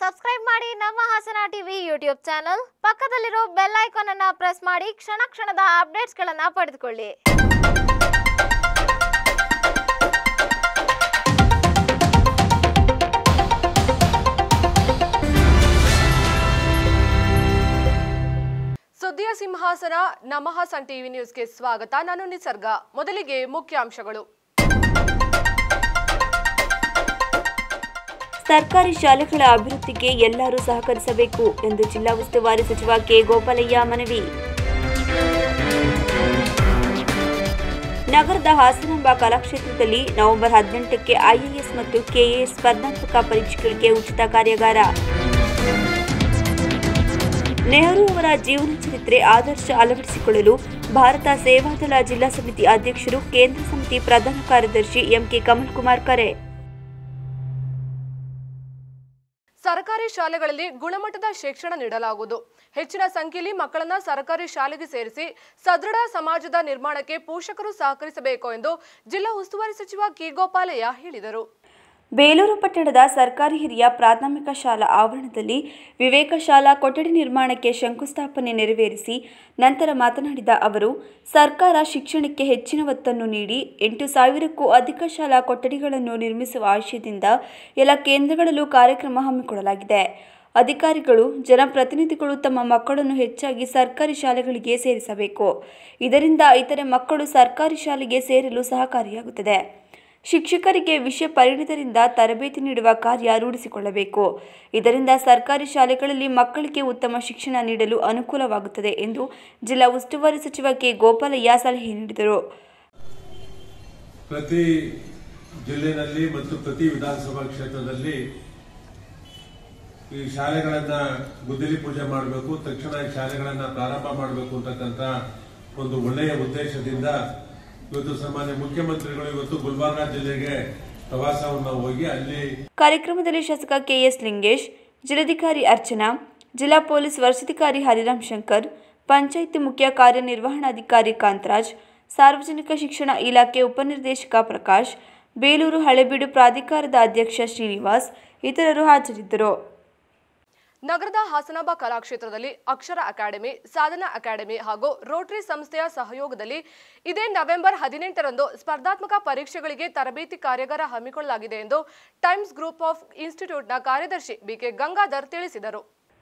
Subscribe ಮಾಡಿ ನಮ್ಮ Hassan TV YouTube channel ಪಕ್ಕದಲ್ಲಿರೋ ಬೆಲ್ ಐಕಾನ್ ಅನ್ನ ಪ್ರೆಸ್ ಮಾಡಿ ಕ್ಷಣ ಕ್ಷಣದ ಅಪ್ಡೇಟ್ಸ್ಗಳನ್ನ ಪಡೆದುಕೊಳ್ಳಿ ಸುದ್ದಿಯ ಸಿಂಹಾಸನ ನಮಃ ಸನ್ ಟಿವಿ ನ್ಯೂಸ್ಗೆ ಸ್ವಾಗತ ನಾನು ನಿಸರ್ಗ ಮೊದಲಿಗೆ ಮುಖ್ಯಾಂಶಗಳು ಸರ್ಕಾರಿ ಶಾಲೆಗಳ ಅಭಿವೃದ್ಧಿಗೆ ಎಲ್ಲರೂ ಸಹಕರಿಸಬೇಕು ಎಂದು ಜಿಲ್ಲಾ ಉಸ್ತುವಾರಿ ಸಚಿವ ಕೆ ಗೋಪಾಲಯ್ಯ ಮನವಿ ನಗರದ ಹಾಸನಾಂಬ ಕಲಾಕ್ಷೇತ್ರದಲ್ಲಿ ನವೆಂಬರ್ ಹದಿನೆಂಟಕ್ಕೆ ಐಎಎಸ್ ಮತ್ತು ಕೆಎಎಸ್ ಸ್ಪರ್ಧಾತ್ಮಕ ಪರೀಕ್ಷೆಗಳಿಗೆ ಉಚಿತ ಕಾರ್ಯಾಗಾರ ನೆಹರು ಅವರ ಜೀವನ ಚರಿತ್ರೆ ಆದರ್ಶ ಅಳವಡಿಸಿಕೊಳ್ಳಲು ಭಾರತ ಸೇವಾದಳ ಜಿಲ್ಲಾ ಸಮಿತಿ ಅಧ್ಯಕ್ಷರು ಕೇಂದ್ರ ಸಮಿತಿ ಪ್ರಧಾನ ಕಾರ್ಯದರ್ಶಿ ಎಂಕೆ ಕಮಲ್ ಕುಮಾರ್ ಕರೆ ಸರ್ಕಾರಿ ಶಾಲೆಗಳಲ್ಲಿ ಗುಣಮಟ್ಟದ ಶಿಕ್ಷಣ ನೀಡಲಾಗುವುದು ಹೆಚ್ಚಿನ ಸಂಖ್ಯೆಯಲ್ಲಿ ಮಕ್ಕಳನ್ನ ಸರ್ಕಾರಿ ಶಾಲೆಗೆ ಸೇರಿಸಿ ಸದೃಢ ಸಮಾಜದ ನಿರ್ಮಾಣಕ್ಕೆ ಪೋಷಕರು ಸಹಕರಿಸಬೇಕು ಎಂದು ಜಿಲ್ಲಾ ಉಸ್ತುವಾರಿ ಸಚಿವ ಕೆ ಗೋಪಾಲಯ್ಯ ಹೇಳಿದರು ಬೇಲೂರು ಪಟ್ಟಣದ ಸರ್ಕಾರಿ ಹಿರಿಯ ಪ್ರಾಥಮಿಕ ಶಾಲಾ ಆವರಣದಲ್ಲಿ ವಿವೇಕ ಶಾಲಾ ಕೊಠಡಿ ನಿರ್ಮಾಣಕ್ಕೆ ಶಂಕುಸ್ಥಾಪನೆ ನೆರವೇರಿಸಿ ನಂತರ ಮಾತನಾಡಿದ ಅವರು ಸರ್ಕಾರ ಶಿಕ್ಷಣಕ್ಕೆ ಹೆಚ್ಚಿನ ಒತ್ತನ್ನು ನೀಡಿ ಎಂಟು ಸಾವಿರಕ್ಕೂ ಅಧಿಕ ಶಾಲಾ ಕೊಠಡಿಗಳನ್ನು ನಿರ್ಮಿಸುವ ಆಶಯದಿಂದ ಎಲ್ಲ ಕೇಂದ್ರಗಳಲ್ಲೂ ಕಾರ್ಯಕ್ರಮ ಹಮ್ಮಿಕೊಳ್ಳಲಾಗಿದೆ ಅಧಿಕಾರಿಗಳು ಜನಪ್ರತಿನಿಧಿಗಳು ತಮ್ಮ ಮಕ್ಕಳನ್ನು ಹೆಚ್ಚಾಗಿ ಸರ್ಕಾರಿ ಶಾಲೆಗಳಿಗೆ ಸೇರಿಸಬೇಕು ಇದರಿಂದ ಇತರೆ ಮಕ್ಕಳು ಸರ್ಕಾರಿ ಶಾಲೆಗೆ ಸೇರಲು ಸಹಕಾರಿಯಾಗುತ್ತದೆ ಶಿಕ್ಷಕರಿಗೆ ವಿಷಯ ಪರಿಣಿತರಿಂದ ತರಬೇತಿ ನೀಡುವ ಕಾರ್ಯ ರೂಢಿಸಿಕೊಳ್ಳಬೇಕು ಇದರಿಂದ ಸರ್ಕಾರಿ ಶಾಲೆಗಳಲ್ಲಿ ಮಕ್ಕಳಿಗೆ ಉತ್ತಮ ಶಿಕ್ಷಣ ನೀಡಲು ಅನುಕೂಲವಾಗುತ್ತದೆ ಎಂದು ಜಿಲ್ಲಾ ಉಸ್ತುವಾರಿ ಸಚಿವ ಕೆ ಗೋಪಾಲಯ್ಯ ಸಲಹೆ ನೀಡಿದರು ಪ್ರತಿ ಜಿಲ್ಲೆನಲ್ಲಿ ಮತ್ತು ಪ್ರತಿ ವಿಧಾನಸಭಾ ಕ್ಷೇತ್ರದಲ್ಲಿ ಈ ಶಾಲೆಗಳನ್ನ ಗುದ್ದಲಿ ಪೂಜೆ ಮಾಡಬೇಕು ತಕ್ಷಣ ಈ ಶಾಲೆಗಳನ್ನ ಪ್ರಾರಂಭ ಮಾಡಬೇಕು ಅಂತಕ್ಕಂಥ ಒಂದು ಒಳ್ಳೆಯ ಉದ್ದೇಶದಿಂದ ಇವತ್ತು ಸನ್ಮಾನ್ಯ ಮುಖ್ಯಮಂತ್ರಿಗಳು ಇವತ್ತು ಗುಲ್ಬರ್ಗಾ ಜಿಲ್ಲೆಗೆ ಪ್ರವಾಸವನ್ನು ಹೋಗಿ ಅಲ್ಲಿ ಕಾರ್ಯಕ್ರಮದಲ್ಲಿ ಶಾಸಕ ಕೆಎಸ್ ಲಿಂಗೇಶ್ ಜಿಲ್ಲಾಧಿಕಾರಿ ಅರ್ಚನಾ ಜಿಲ್ಲಾ ಪೊಲೀಸ್ ವರಿಷ್ಠಾಧಿಕಾರಿ ಹರಿರಾಮ್ ಶಂಕರ್ ಪಂಚಾಯಿತಿ ಮುಖ್ಯ ಕಾರ್ಯನಿರ್ವಹಣಾಧಿಕಾರಿ ಕಾಂತರಾಜ್ ಸಾರ್ವಜನಿಕ ಶಿಕ್ಷಣ ಇಲಾಖೆ ಉಪನಿರ್ದೇಶಕ ಪ್ರಕಾಶ್ ಬೇಲೂರು ಹಳೆಬೀಡು ಪ್ರಾಧಿಕಾರದ ಅಧ್ಯಕ್ಷ ಶ್ರೀನಿವಾಸ್ ಇತರರು ಹಾಜರಿದ್ದರು ನಗರದ ಹಾಸನಾಂಬ ಕಲಾಕ್ಷೇತ್ರದಲ್ಲಿ ಅಕ್ಷರ ಅಕಾಡೆಮಿ ಸಾಧನಾ ಅಕಾಡೆಮಿ ಹಾಗೂ ರೋಟರಿ ಸಂಸ್ಥೆಯ ಸಹಯೋಗದಲ್ಲಿ ಇದೇ ನವೆಂಬರ್ ಹದಿನೆಂಟರಂದು ಸ್ಪರ್ಧಾತ್ಮಕ ಪರೀಕ್ಷೆಗಳಿಗೆ ತರಬೇತಿ ಕಾರ್ಯಾಗಾರ ಹಮ್ಮಿಕೊಳ್ಳಲಾಗಿದೆ ಎಂದು ಟೈಮ್ಸ್ ಗ್ರೂಪ್ ಆಫ್ ಇನ್ಸ್ಟಿಟ್ಯೂಟ್ನ ಕಾರ್ಯದರ್ಶಿ ಬಿಕೆ ಗಂಗಾಧರ್ ತಿಳಿಸಿದರು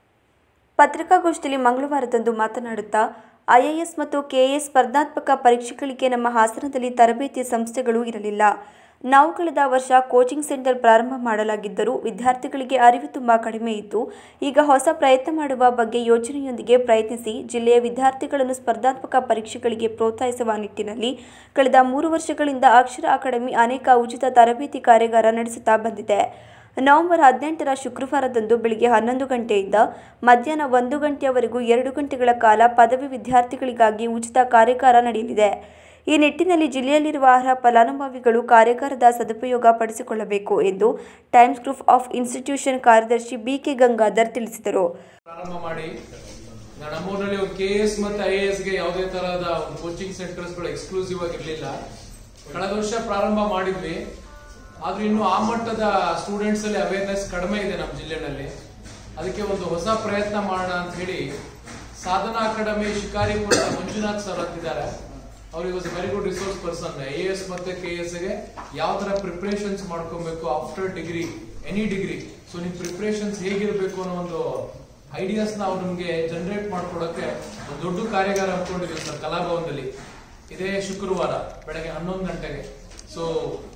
ಪತ್ರಿಕಾಗೋಷ್ಠಿಯಲ್ಲಿ ಮಂಗಳವಾರದಂದು ಮಾತನಾಡುತ್ತಾ ಐಎಎಸ್ ಮತ್ತು ಕೆಎಎಸ್ ಸ್ಪರ್ಧಾತ್ಮಕ ಪರೀಕ್ಷೆಗಳಿಗೆ ನಮ್ಮ ಹಾಸನದಲ್ಲಿ ತರಬೇತಿ ಸಂಸ್ಥೆಗಳು ಇರಲಿಲ್ಲ ನಾವು ಕಳೆದ ವರ್ಷ ಕೋಚಿಂಗ್ ಸೆಂಟರ್ ಪ್ರಾರಂಭ ಮಾಡಲಾಗಿದ್ದರೂ ವಿದ್ಯಾರ್ಥಿಗಳಿಗೆ ಅರಿವು ತುಂಬ ಕಡಿಮೆ ಇತ್ತು ಈಗ ಹೊಸ ಪ್ರಯತ್ನ ಮಾಡುವ ಬಗ್ಗೆ ಯೋಜನೆಯೊಂದಿಗೆ ಪ್ರಯತ್ನಿಸಿ ಜಿಲ್ಲೆಯ ವಿದ್ಯಾರ್ಥಿಗಳನ್ನು ಸ್ಪರ್ಧಾತ್ಮಕ ಪರೀಕ್ಷೆಗಳಿಗೆ ಪ್ರೋತ್ಸಾಹಿಸುವ ನಿಟ್ಟಿನಲ್ಲಿ ಕಳೆದ ಮೂರು ವರ್ಷಗಳಿಂದ ಅಕ್ಷರ ಅಕಾಡೆಮಿ ಅನೇಕ ಉಚಿತ ತರಬೇತಿ ಕಾರ್ಯಾಗಾರ ನಡೆಸುತ್ತಾ ಬಂದಿದೆ ನವೆಂಬರ್ ಹದಿನೆಂಟರ ಶುಕ್ರವಾರದಂದು ಬೆಳಿಗ್ಗೆ ಹನ್ನೊಂದು ಗಂಟೆಯಿಂದ ಮಧ್ಯಾಹ್ನ ಒಂದು ಗಂಟೆಯವರೆಗೂ ಎರಡು ಗಂಟೆಗಳ ಕಾಲ ಪದವಿ ವಿದ್ಯಾರ್ಥಿಗಳಿಗಾಗಿ ಉಚಿತ ಕಾರ್ಯಾಗಾರ ನಡೆಯಲಿದೆ ಈ ನಿಟ್ಟಿನಲ್ಲಿ ಜಿಲ್ಲೆಯಲ್ಲಿರುವ ಅರ್ಹ ಫಲಾನುಭವಿಗಳು ಕಾರ್ಯಾಗಾರದ ಸದುಪಯೋಗ ಪಡಿಸಿಕೊಳ್ಳಬೇಕು ಎಂದು ಟೈಮ್ಸ್ ಗ್ರೂಪ್ ಆಫ್ ಇನ್ಸ್ಟಿಟ್ಯೂಷನ್ ಕಾರ್ಯದರ್ಶಿ ಬಿಕೆ ಗಂಗಾಧರ್ ತಿಳಿಸಿದರು ಪ್ರಾರಂಭ ಮಾಡಿ ನಾ- ನಮ್ಮೂರಲ್ಲಿ ಒಂದು ಕೆ ಎಸ್ ಮತ್ತೆ ಐ ಎಸ್ ಗೆ ಯಾವುದೇ ತರಹದ ಒಂದು ಕೋಚಿಂಗ್ ಸೆಂಟರ್ಸ್ ಗಳು ಎಕ್ಸ್ಕ್ಲೂಸಿವ್ ಆಗಿ ಇರ್ಲಿಲ್ಲ ಕಳೆದ ವರ್ಷ ಪ್ರಾರಂಭ ಮಾಡಿದ್ವಿ ಆದ್ರೆ ಇನ್ನು ಆ ಮಟ್ಟದ ಸ್ಟೂಡೆಂಟ್ಸ್ ಅಲ್ಲಿ ಅವೇರ್ನೆಸ್ ಕಡಿಮೆ ಇದೆ ನಮ್ಮ ಜಿಲ್ಲೆನಲ್ಲಿ ಅದಕ್ಕೆ ಒಂದು ಹೊಸ ಪ್ರಯತ್ನ ಮಾಡೋಣ ಅಂತ ಹೇಳಿ ಸಾಧನಾ ಅಕಾಡೆಮಿ ಶಿಕಾರಿಪುರದ ಮಂಜುನಾಥ್ ಸರ್ ಅಂತಿದ್ದಾರೆ ಅವ್ರಿಗೆ was very good resource person A S ಮತ್ತೆ ಕೆ ಎಸ್ ಗೆ ಯಾವ ತರ ಪ್ರಿಪರೇಷನ್ಸ್ ಮಾಡ್ಕೊಬೇಕು after degree any degree so ನಿಮ್ ಪ್ರಿಪರೇಷನ್ಸ್ ಹೇಗಿರ್ಬೇಕು ಅನ್ನೋ ಒಂದು ಐಡಿಯಾಸ್ ನ ಅವ್ರು ನಮ್ಗೆ ಜನರೇಟ್ ಮಾಡ್ಕೊಡಕ್ಕೆ ಒಂದು ದೊಡ್ಡ ಕಾರ್ಯಾಗಾರ ಹಮ್ಮಿಕೊಂಡಿದ್ವಿ ಸರ್ ಕಲಾಭವನದಲ್ಲಿ ಇದೇ ಶುಕ್ರವಾರ ಬೆಳಗ್ಗೆ ಹನ್ನೊಂದು ಗಂಟೆಗೆ ಸೊ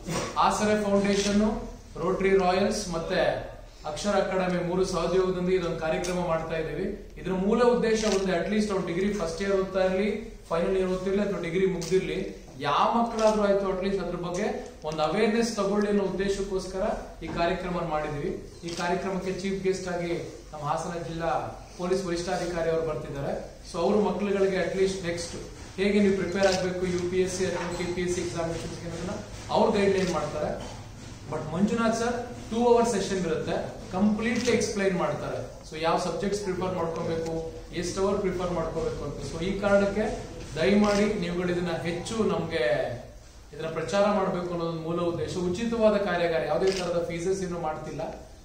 ಆಸರೆ ಫೌಂಡೇಶನ್ ರೋಟರಿ ರಾಯಲ್ಸ್ ಮತ್ತೆ ಅಕ್ಷರ ಅಕಾಡೆಮಿ ಮೂರು ಸಹಯೋಗದೊಂದಿಗೆ ಇದೊಂದು ಕಾರ್ಯಕ್ರಮ ಮಾಡ್ತಾ ಇದೀವಿ ಇದ್ರ ಮೂಲ ಉದ್ದೇಶ ಒಂದೇ ಅಟ್ಲೀಸ್ಟ್ ಅವ್ರು ಡಿಗ್ರಿ ಫಸ್ಟ್ ಇಯರ್ ಓದ್ತಾ ಇರ್ಲಿ ಫೈನಲ್ ಇಯರ್ ಓದ್ತಿರ್ಲಿ ಅಥವಾ ಡಿಗ್ರಿ ಮುಗ್ದಿರ್ಲಿ ಯಾವ ಮಕ್ಕಳಾದ್ರೂ ಆಯ್ತು ಅಟ್ಲೀಸ್ಟ್ ಅದ್ರ ಬಗ್ಗೆ ಒಂದು ಅವೇರ್ನೆಸ್ ತಗೊಳ್ಳಿ ಅನ್ನೋ ಉದ್ದೇಶಕ್ಕೋಸ್ಕರ ಈ ಕಾರ್ಯಕ್ರಮ ಮಾಡಿದೀವಿ ಈ ಕಾರ್ಯಕ್ರಮಕ್ಕೆ ಚೀಫ್ ಗೆಸ್ಟ್ ಆಗಿ ನಮ್ಮ ಹಾಸನ ಜಿಲ್ಲಾ ಪೊಲೀಸ್ ವರಿಷ್ಠಾಧಿಕಾರಿ ಅವರು ಬರ್ತಿದ್ದಾರೆ ಸೊ ಅವರು ಮಕ್ಕಳುಗಳಿಗೆ ಅಟ್ಲೀಸ್ಟ್ ನೆಕ್ಸ್ಟ್ ಹೇಗೆ ನೀವು ಪ್ರಿಪೇರ್ ಆಗಬೇಕು ಯು ಪಿ ಎಸ್ ಸಿ ಅಥವಾ K P S C examinations ಅವ್ರು ಗೈಡ್ ಲೈನ್ ಮಾಡ್ತಾರೆ but Manjunath sir two hour session ಇರುತ್ತೆ ಕಂಪ್ಲೀಟ್ಲಿ ಎಕ್ಸ್ಪ್ಲೈನ್ ಮಾಡ್ತಾರೆ ಸೊ ಯಾವ ಸಬ್ಜೆಕ್ಟ್ಸ್ ಪ್ರಿಫರ್ ಮಾಡ್ಕೋಬೇಕು ಎಷ್ಟು ಅವರ್ ಪ್ರಿಫರ್ ಮಾಡ್ಕೋಬೇಕು ಅಂತ ಸೊ ಈ ಕಾರಣಕ್ಕೆ ದಯಮಾಡಿ ನೀವುಗಳು ಇದನ್ನ ಹೆಚ್ಚು ನಮ್ಗೆ ಇದನ್ನ ಪ್ರಚಾರ ಮಾಡಬೇಕು ಅನ್ನೋದು ಮೂಲ ಉದ್ದೇಶ ಉಚಿತವಾದ ಕಾರ್ಯಾಗಾರ ಯಾವುದೇ ತರಹದ ಫೀಸಸ್ ಏನು ಮಾಡ್ತಿಲ್ಲ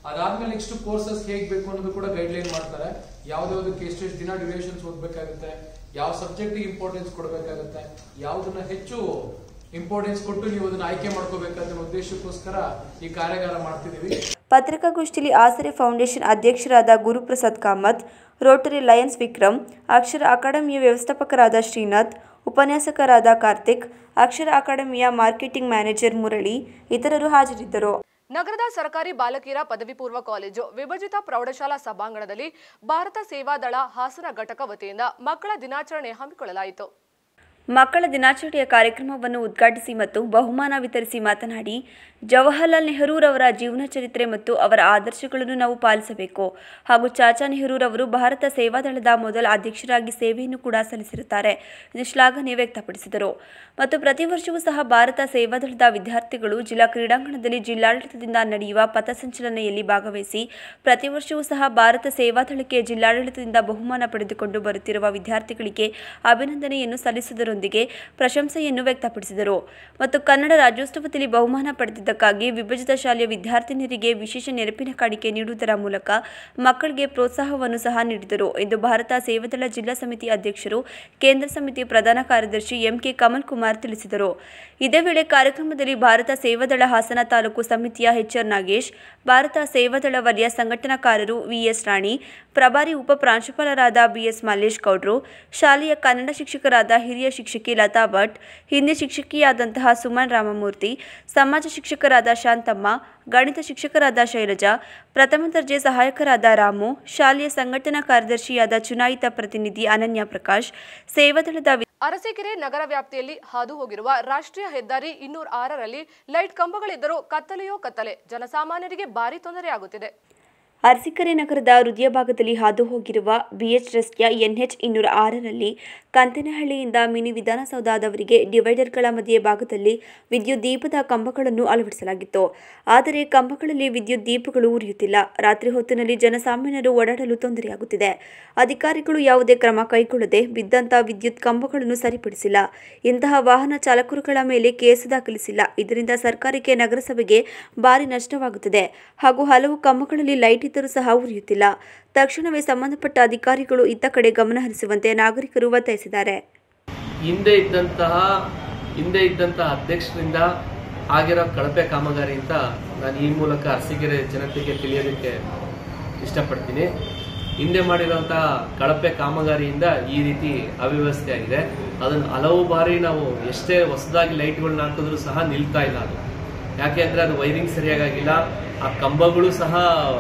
ಅದಾದ್ಮೇಲೆ ನೆಕ್ಸ್ಟ್ ಕೋರ್ಸಸ್ ಹೇಗ್ ಬೇಕು ಅನ್ನೋದು ಕೂಡ ಗೈಡ್ಲೈನ್ ಮಾಡ್ತಾರೆ ಯಾವ್ದಾವ್ದಕ್ಕೆ ಎಷ್ಟೆಷ್ಟು ದಿನ ಡ್ಯೂರೇಷನ್ಸ್ ಓದ್ಬೇಕಾಗುತ್ತೆ ಯಾವ ಸಬ್ಜೆಕ್ಟ್ ಇಂಪಾರ್ಟೆನ್ಸ್ ಕೊಡಬೇಕಾಗುತ್ತೆ ಯಾವ್ದನ್ನ ಹೆಚ್ಚು ಇಂಪಾರ್ಟೆನ್ಸ್ ಕೊಟ್ಟು ನೀವು ಅದನ್ನ ಆಯ್ಕೆ ಮಾಡ್ಕೋಬೇಕಂತ ಉದ್ದೇಶಕ್ಕೋಸ್ಕರ ಈ ಕಾರ್ಯಾಗಾರ ಮಾಡ್ತಿದೀವಿ ಪತ್ರಿಕಾಗೋಷ್ಠಿಯಲ್ಲಿ ಆಸರೆ ಫೌಂಡೇಶನ್ ಅಧ್ಯಕ್ಷರಾದ ಗುರುಪ್ರಸಾದ್ ಕಾಮತ್ ರೋಟರಿ ಲಯನ್ಸ್ ವಿಕ್ರಮ್ ಅಕ್ಷರ ಅಕಾಡೆಮಿಯ ವ್ಯವಸ್ಥಾಪಕರಾದ ಶ್ರೀನಾಥ್ ಉಪನ್ಯಾಸಕರಾದ ಕಾರ್ತಿಕ್ ಅಕ್ಷರ ಅಕಾಡೆಮಿಯ ಮಾರ್ಕೆಟಿಂಗ್ ಮ್ಯಾನೇಜರ್ ಮುರಳಿ ಇತರರು ಹಾಜರಿದ್ದರು ನಗರದ ಸರ್ಕಾರಿ ಬಾಲಕಿಯರ ಪದವಿ ಪೂರ್ವ ಕಾಲೇಜು ವಿಭಜಿತ ಪ್ರೌಢಶಾಲಾ ಸಭಾಂಗಣದಲ್ಲಿ ಭಾರತ ಸೇವಾದಳ ಹಾಸನ ಘಟಕ ವತಿಯಿಂದ ಮಕ್ಕಳ ದಿನಾಚರಣೆ ಹಮ್ಮಿಕೊಳ್ಳಲಾಯಿತು ಮಕ್ಕಳ ದಿನಾಚರಣೆಯ ಕಾರ್ಯಕ್ರಮವನ್ನು ಉದ್ಘಾಟಿಸಿ ಮತ್ತು ಬಹುಮಾನ ವಿತರಿಸಿ ಮಾತನಾಡಿ ಜವಾಹರ್ಲಾಲ್ ನೆಹರೂರವರ ಜೀವನ ಚರಿತ್ರೆ ಮತ್ತು ಅವರ ಆದರ್ಶಗಳನ್ನು ನಾವು ಪಾಲಿಸಬೇಕು ಹಾಗೂ ಚಾಚಾ ನೆಹರೂರವರು ಭಾರತ ಸೇವಾದಳದ ಮೊದಲ ಅಧ್ಯಕ್ಷರಾಗಿ ಸೇವೆಯನ್ನು ಕೂಡ ಸಲ್ಲಿಸಿರುತ್ತಾರೆ ಇದು ಶ್ಲಾಘನೆ ವ್ಯಕ್ತಪಡಿಸಿದರು ಮತ್ತು ಪ್ರತಿ ವರ್ಷವೂ ಸಹ ಭಾರತ ಸೇವಾದಳದ ವಿದ್ಯಾರ್ಥಿಗಳು ಜಿಲ್ಲಾ ಕ್ರೀಡಾಂಗಣದಲ್ಲಿ ಜಿಲ್ಲಾಡಳಿತದಿಂದ ನಡೆಯುವ ಪಥಸಂಚಲನೆಯಲ್ಲಿ ಭಾಗವಹಿಸಿ ಪ್ರತಿ ವರ್ಷವೂ ಸಹ ಭಾರತ ಸೇವಾದಳಕ್ಕೆ ಜಿಲ್ಲಾಡಳಿತದಿಂದ ಬಹುಮಾನ ಪಡೆದುಕೊಂಡು ಬರುತ್ತಿರುವ ವಿದ್ಯಾರ್ಥಿಗಳಿಗೆ ಅಭಿನಂದನೆಯನ್ನು ಸಲ್ಲಿಸುವುದರೊಂದಿಗೆ ಪ್ರಶಂಸೆಯನ್ನು ವ್ಯಕ್ತಪಡಿಸಿದರು ಮತ್ತು ಕನ್ನಡ ರಾಜ್ಯೋತ್ಸವದಲ್ಲಿ ಬಹುಮಾನ ಪಡೆದಿದ್ದಕ್ಕಾಗಿ ವಿಭಜಿತ ಶಾಲೆಯ ವಿದ್ಯಾರ್ಥಿನಿಯರಿಗೆ ವಿಶೇಷ ನೆನಪಿನ ಕಾಣಿಕೆ ನೀಡುವುದರ ಮೂಲಕ ಮಕ್ಕಳಿಗೆ ಪ್ರೋತ್ಸಾಹವನ್ನು ಸಹ ನೀಡಿದರು ಎಂದು ಭಾರತ ಸೇವಾದಳ ಜಿಲ್ಲಾ ಸಮಿತಿ ಅಧ್ಯಕ್ಷರು ಕೇಂದ್ರ ಸಮಿತಿ ಪ್ರಧಾನ ಕಾರ್ಯದರ್ಶಿ ಎಂಕೆ ಕಮಲ್ ಕುಮಾರ್ ತಿಳಿಸಿದರು ಇದೇ ವೇಳೆ ಕಾರ್ಯಕ್ರಮದಲ್ಲಿ ಭಾರತ ಸೇವಾದಳ ಹಾಸನ ತಾಲೂಕು ಸಮಿತಿಯ ಎಚ್ಆರ್ ನಾಗೇಶ್ ಭಾರತ ಸೇವಾದಳ ವಲಯ ಸಂಘಟನಾಕಾರರು ವಿಎಸ್ ರಾಣಿ ಪ್ರಭಾರಿ ಉಪ ಪ್ರಾಂಶುಪಾಲರಾದ ಬಿಎಸ್ ಮಲ್ಲೇಶ್ ಗೌಡ್ರು ಶಾಲೆಯ ಕನ್ನಡ ಶಿಕ್ಷಕರಾದ ಹಿರಿಯ ಶಿಕ್ಷಕಿ ಲತಾ ಭಟ್ ಹಿಂದಿ ಶಿಕ್ಷಕಿಯಾದಂತಹ ಸುಮನ್ ರಾಮಮೂರ್ತಿ ಸಮಾಜ ಶಿಕ್ಷಕರಾದ ಶಾಂತಮ್ಮ ಗಣಿತ ಶಿಕ್ಷಕರಾದ ಶೈಲಜಾ ಪ್ರಥಮ ದರ್ಜೆ ಸಹಾಯಕರಾದ ರಾಮು ಶಾಲೆಯ ಸಂಘಟನಾ ಕಾರ್ಯದರ್ಶಿಯಾದ ಚುನಾಯಿತ ಪ್ರತಿನಿಧಿ ಅನನ್ಯ ಪ್ರಕಾಶ್ ಸೇವಾದಳದ ವಿ- ಅರಸೀಕೆರೆ ನಗರ ವ್ಯಾಪ್ತಿಯಲ್ಲಿ ಹಾದು ಹೋಗಿರುವ ರಾಷ್ಟ್ರೀಯ ಹೆದ್ದಾರಿ ಇನ್ನೂರ ಆರರಲ್ಲಿ ಲೈಟ್ ಕಂಬಗಳಿದ್ದರೂ ಕತ್ತಲೆಯೋ ಕತ್ತಲೆ ಜನಸಾಮಾನ್ಯರಿಗೆ ಭಾರಿ ತೊಂದರೆಯಾಗುತ್ತಿದೆ ಅರಸೀಕೆರೆ ನಗರದ ಹೃದಯ ಭಾಗದಲ್ಲಿ ಹಾದು ಹೋಗಿರುವ ಬಿಎಚ್ ರಸ್ತೆಯ ಎನ್ಎಚ್ ಇನ್ನೂರ ಆರರಲ್ಲಿ ಕಂತನಹಳ್ಳಿಯಿಂದ ಮಿನಿ ವಿಧಾನಸೌಧದವರಿಗೆ ಡಿವೈಡರ್ಗಳ ಮಧ್ಯೆ ಭಾಗದಲ್ಲಿ ವಿದ್ಯುತ್ ದೀಪದ ಕಂಬಗಳನ್ನು ಅಳವಡಿಸಲಾಗಿತ್ತು ಆದರೆ ಕಂಬಗಳಲ್ಲಿ ವಿದ್ಯುತ್ ದೀಪಗಳು ಉರಿಯುತ್ತಿಲ್ಲ ರಾತ್ರಿ ಹೊತ್ತಿನಲ್ಲಿ ಜನಸಾಮಾನ್ಯರು ಓಡಾಡಲು ತೊಂದರೆಯಾಗುತ್ತಿದೆ ಅಧಿಕಾರಿಗಳು ಯಾವುದೇ ಕ್ರಮ ಕೈಗೊಳ್ಳದೆ ಬಿದ್ದಂತಹ ವಿದ್ಯುತ್ ಕಂಬಗಳನ್ನು ಸರಿಪಡಿಸಿಲ್ಲ ಇಂತಹ ವಾಹನ ಚಾಲಕರುಗಳ ಮೇಲೆ ಕೇಸು ದಾಖಲಿಸಿಲ್ಲ ಇದರಿಂದ ಸರ್ಕಾರಕ್ಕೆ ನಗರಸಭೆಗೆ ಭಾರಿ ನಷ್ಟವಾಗುತ್ತದೆ ಹಾಗೂ ಹಲವು ಕಂಬಗಳಲ್ಲಿ ಲೈಟ್ ಇದ್ದರೂ ಸಹ ಉರಿಯುತ್ತಿಲ್ಲ ತಕ್ಷಣವೇ ಸಂಬಂಧಪಟ್ಟ ಅಧಿಕಾರಿಗಳು ಇತ್ತ ಕಡೆ ಗಮನ ಹರಿಸುವಂತೆ ನಾಗರಿಕರು ಒತ್ತಾಯಿಸಿದ್ದಾರೆ ಹಿಂದೆ ಇದ್ದಂತಹ ಹಿಂದೆ ಇದ್ದಂತಹ ಅಧ್ಯಕ್ಷರಿಂದ ಆಗಿರೋ ಕಳಪೆ ಕಾಮಗಾರಿ ಅಂತ ನಾನು ಈ ಮೂಲಕ ಅರಸೀಕೆರೆ ಜನತೆಗೆ ತಿಳಿಯೋದಕ್ಕೆ ಇಷ್ಟಪಡ್ತೀನಿ ಹಿಂದೆ ಮಾಡಿರುವಂತಹ ಕಳಪೆ ಕಾಮಗಾರಿಯಿಂದ ಈ ರೀತಿ ಅವ್ಯವಸ್ಥೆ ಆಗಿದೆ ಅದನ್ನು ಹಲವು ಬಾರಿ ನಾವು ಎಷ್ಟೇ ಹೊಸದಾಗಿ ಲೈಟ್ಗಳನ್ನ ಹಾಕಿದ್ರು ಸಹ ನಿಲ್ತಾ ಇಲ್ಲ ಅದು ಯಾಕೆ ಅಂದ್ರೆ ಅದು ವೈರಿಂಗ್ ಸರಿಯಾಗಿಲ್ಲ ಆ ಕಂಬಗಳು ಸಹ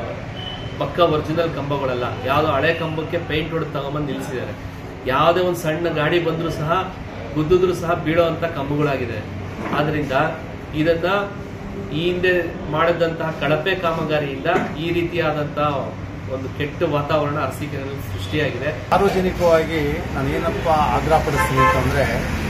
ಪಕ್ಕ ಒರಿಜಿನಲ್ ಕಂಬಗಳಲ್ಲ ಯಾವುದೋ ಹಳೆ ಕಂಬಕ್ಕೆ ಪೇಂಟ್ ಹೊಡೆದು ತಗೊಂಬಂದು ನಿಲ್ಲಿಸಿದ್ದಾರೆ ಯಾವುದೇ ಒಂದು ಸಣ್ಣ ಗಾಡಿ ಬಂದರೂ ಸಹ ಗುದ್ದಿದ್ರು ಸಹ ಬೀಳೋ ಅಂತ ಕಂಬಗಳಾಗಿದೆ ಆದ್ರಿಂದ ಇದನ್ನ ಈ ಹಿಂದೆ ಮಾಡಿದಂತಹ ಕಳಪೆ ಕಾಮಗಾರಿಯಿಂದ ಈ ರೀತಿಯಾದಂತಹ ಒಂದು ಕೆಟ್ಟ ವಾತಾವರಣ ಅರಸೀಕೆರೆಯಲ್ಲಿ ಸೃಷ್ಟಿಯಾಗಿದೆ ಸಾರ್ವಜನಿಕವಾಗಿ ನಾನು ಏನಪ್ಪ ಆಗ್ರಹ ಪಡಿಸ್ತೀನಿ ಅಂತಂದರೆ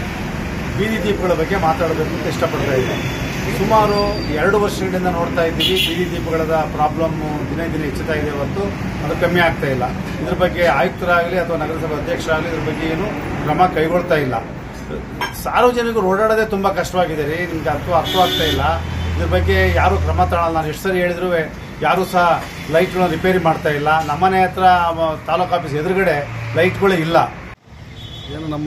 ಬೀದಿ ದೀಪಗಳ ಬಗ್ಗೆ ಮಾತಾಡಬೇಕು ಅಂತ ಇಷ್ಟಪಡ್ತಾ ಇದ್ದೀನಿ ಸುಮಾರು ಎರಡು ವರ್ಷಗಳಿಂದ ನೋಡ್ತಾ ಇದ್ದೀವಿ ಬೀದಿ ದೀಪಗಳ ಪ್ರಾಬ್ಲಮ್ಮು ದಿನೇ ದಿನೇ ಹೆಚ್ಚುತ್ತಾ ಇದೆ ಹೊರತು ಅದು ಕಮ್ಮಿ ಆಗ್ತಾ ಇಲ್ಲ ಇದ್ರ ಬಗ್ಗೆ ಆಯುಕ್ತರಾಗಲಿ ಅಥವಾ ನಗರಸಭೆ ಅಧ್ಯಕ್ಷರಾಗಲಿ ಇದ್ರ ಬಗ್ಗೆ ಏನು ಕ್ರಮ ಕೈಗೊಳ್ತಾ ಇಲ್ಲ ಸಾರ್ವಜನಿಕರು ಓಡಾಡೋದೇ ತುಂಬ ಕಷ್ಟವಾಗಿದೆ ರೀ ನಿಮ್ಗೆ ಅರ್ಥ ಅರ್ಥವಾಗ್ತಾ ಇಲ್ಲ ಇದ್ರ ಬಗ್ಗೆ ಯಾರು ಕ್ರಮ ತಗೊಳ್ಳಲ್ಲ ನಾನು ಎಷ್ಟು ಸರಿ ಹೇಳಿದ್ರು ಯಾರೂ ಸಹ ಲೈಟ್ಗಳನ್ನ ರಿಪೇರಿ ಮಾಡ್ತಾ ಇಲ್ಲ ನಮ್ಮನೆ ಹತ್ರ ಮ, ತಾಲೂಕು ಆಫೀಸ್ ಎದುರುಗಡೆ ಲೈಟ್ಗಳೇ ಇಲ್ಲ ಏನು ನಮ್ಮ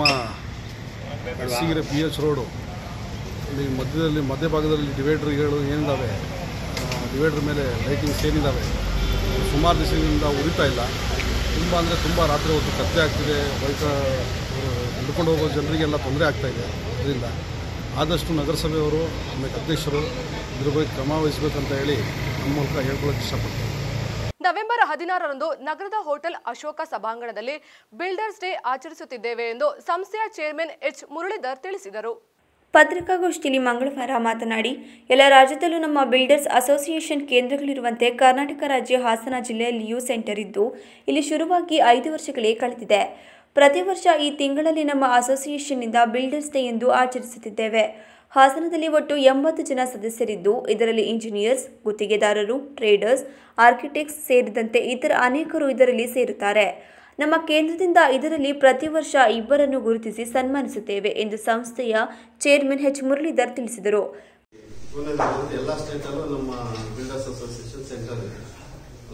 ಅರಸೀಕೆರೆ ಪಿ ಎಚ್ ರೋಡು ಇಲ್ಲಿ ಮಧ್ಯದಲ್ಲಿ ಮಧ್ಯಭಾಗದಲ್ಲಿ ಡಿವೈಡರ್ಗಳು ಏನಿದ್ದಾವೆ ಡಿವೈಡರ್ ಮೇಲೆ ಲೈಟಿಂಗ್ಸ್ ಏನಿದ್ದಾವೆ ಸುಮಾರು ದಿವಸದಿಂದ ಉರಿತಾ ಇಲ್ಲ ತುಂಬ ಅಂದರೆ ತುಂಬ ರಾತ್ರಿ ಹೊತ್ತು ಕತ್ತೆ ಆಗ್ತಿದೆ ಬೈಕ ನಡ್ಕೊಂಡು ಹೋಗೋ ಜನರಿಗೆಲ್ಲ ತೊಂದರೆ ಆಗ್ತಾ ಇದೆ ಅದರಿಂದ ಆದಷ್ಟು ನಗರಸಭೆಯವರು ಆಮೇಲೆ ಅಧ್ಯಕ್ಷರು ಇದ್ರ ಬಗ್ಗೆ ಕ್ರಮ ವಹಿಸಬೇಕಂತ ಹೇಳಿ ನಮ್ಮ ಮೂಲಕ ಹೇಳ್ಕೊಳ್ಳೋಕೆ ಇಷ್ಟಪಡ್ತೀನಿ ನವೆಂಬರ್ ಹದಿನಾರರಂದು ನಗರದ ಹೋಟೆಲ್ ಅಶೋಕ ಸಭಾಂಗಣದಲ್ಲಿ ಬಿಲ್ಡರ್ಸ್ ಡೇ ಆಚರಿಸುತ್ತಿದ್ದೇವೆ ಎಂದು ಸಂಸ್ಥೆಯ ಚೇರ್ಮನ್ ಎಚ್ ಮುರಳೀಧರ್ ತಿಳಿಸಿದರು ಪತ್ರಿಕಾಗೋಷ್ಠಿಯಲ್ಲಿ ಮಂಗಳವಾರ ಮಾತನಾಡಿ ಎಲ್ಲ ರಾಜ್ಯದಲ್ಲೂ ನಮ್ಮ ಬಿಲ್ಡರ್ಸ್ ಅಸೋಸಿಯೇಷನ್ ಕೇಂದ್ರಗಳಿರುವಂತೆ ಕರ್ನಾಟಕ ರಾಜ್ಯ ಹಾಸನ ಜಿಲ್ಲೆಯಲ್ಲಿಯೂ ಸೆಂಟರ್ ಇದ್ದು ಇಲ್ಲಿ ಶುರುವಾಗಿ ಐದು ವರ್ಷಗಳೇ ಕಳೆದಿದೆ ಪ್ರತಿ ವರ್ಷ ಈ ತಿಂಗಳಲ್ಲಿ ನಮ್ಮ ಅಸೋಸಿಯೇಷನ್ನಿಂದ ಬಿಲ್ಡರ್ಸ್ ಡೇ ಎಂದು ಆಚರಿಸುತ್ತಿದ್ದೇವೆ ಹಾಸನದಲ್ಲಿ ಒಟ್ಟು ಎಂಬತ್ತು ಜನ ಸದಸ್ಯರಿದ್ದು ಇದರಲ್ಲಿ ಇಂಜಿನಿಯರ್ಸ್ ಗುತ್ತಿಗೆದಾರರು ಟ್ರೇಡರ್ಸ್ ಆರ್ಕಿಟೆಕ್ಟ್ಸ್ ಸೇರಿದಂತೆ ಇತರ ಅನೇಕರು ಇದರಲ್ಲಿ ಸೇರುತ್ತಾರೆ ನಮ್ಮ ಕೇಂದ್ರದಿಂದ ಇದರಲ್ಲಿ ಪ್ರತಿ ವರ್ಷ ಇಬ್ಬರನ್ನು ಗುರುತಿಸಿ ಸನ್ಮಾನಿಸುತ್ತೇವೆ ಎಂದು ಸಂಸ್ಥೆಯ ಚೇರ್ಮನ್ ಎಚ್ ಮುರಳೀಧರ್ ತಿಳಿಸಿದರು ಕೋಲಾರದಲ್ಲಿ ಎಲ್ಲ ಸ್ಟೇಟಲ್ಲೂ ನಮ್ಮ ಬಿಲ್ಡರ್ಸ್ ಅಸೋಸಿಯೇಷನ್ ಸೆಂಟರ್ ಇದೆ